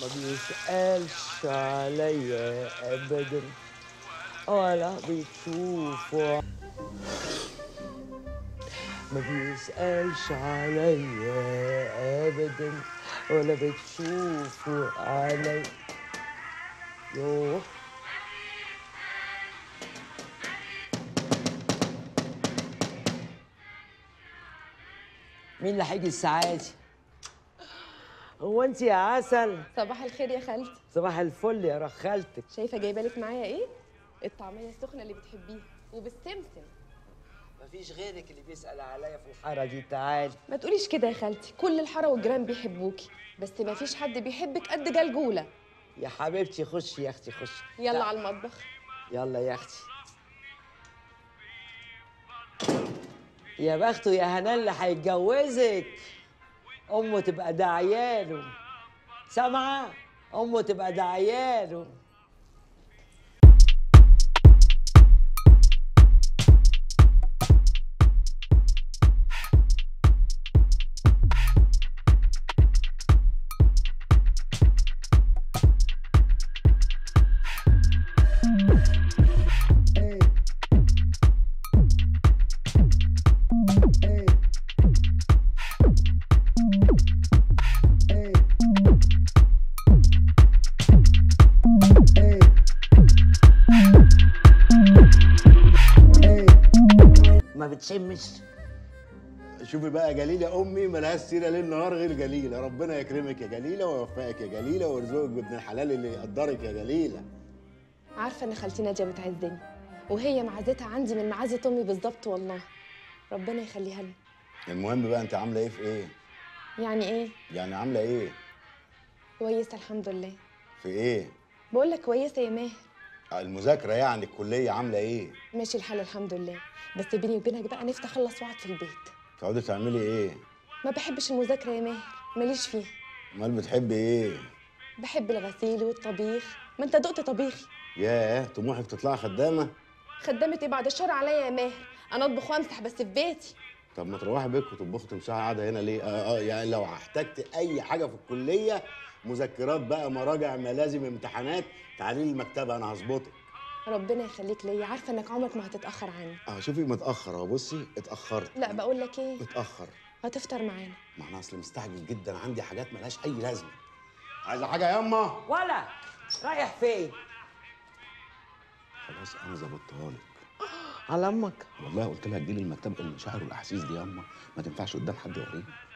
ما بيسألش عليا أبدا ولا بتشوفه ما بيسألش عليا أبدا ولا بتشوفه علي يوه مين اللي هيجي الساعة دي؟ هو انت يا عسل صباح الخير يا خالتي صباح الفل يا رخالتك شايفه جايبه لك معايا ايه الطعميه السخنه اللي بتحبيها وبالسمسم مفيش غيرك اللي بيسأل عليا في الحارة دي تعالي ما تقوليش كده يا خالتي كل الحاره والجيران بيحبوكي بس ما فيش حد بيحبك قد جلجوله يا حبيبتي خشي يا اختي خشي يلا لا. على المطبخ يلا يا اختي يا بخته يا هنا اللي هيتجوزك امه تبقى دعياله سامعه امه تبقى دعياله ما بتشمش شوفي بقى يا جليله امي ملهاش سيره ليل نهار غير جليله ربنا يكرمك يا جليله ويوفقك يا جليله ويرزقك بابن الحلال اللي يقدرك يا جليله عارفه ان خالتي ناديه بتعزني وهي معزتها عندي من معزه امي بالظبط والله ربنا يخليها لي المهم بقى انت عامله ايه في ايه يعني ايه يعني عامله ايه كويسه الحمد لله في ايه بقول لك كويسه يا ماهر المذاكره يعني الكليه عامله ايه ماشي الحال الحمد لله بس بيني وبينك بقى نفسي اخلص واقعد في البيت تقعدي تعملي ايه ما بحبش المذاكره يا ماهر ماليش فيها امال بتحبي ايه بحب الغسيل والطبيخ ما انت دقت طبيخي ياه طموحك تطلعي خدامه خدامة ايه بعد الشر عليا يا ماهر انا اطبخ وامسح بس في بيتي طب ما تروحي بيتك وتطبخي تمسحي قاعده هنا ليه اه اه يعني لو احتجت اي حاجه في الكليه مذكرات بقى مراجع ملازم امتحانات تعالي لي المكتبه انا هظبطك ربنا يخليك ليا عارفه انك عمرك ما هتتاخر عني اه شوفي متاخر اهو بصي اتاخرت لا بقول لك ايه متاخر هتفطر معانا ما انا اصل مستعجل جدا عندي حاجات ملهاش اي لازمه عايزه حاجه ياما ولا رايح فين خلاص انا ظبطتها لك على امك والله قلت لها تجيلي المكتبه المشاعر والاحاسيس دي ياما ما تنفعش قدام حد يوريني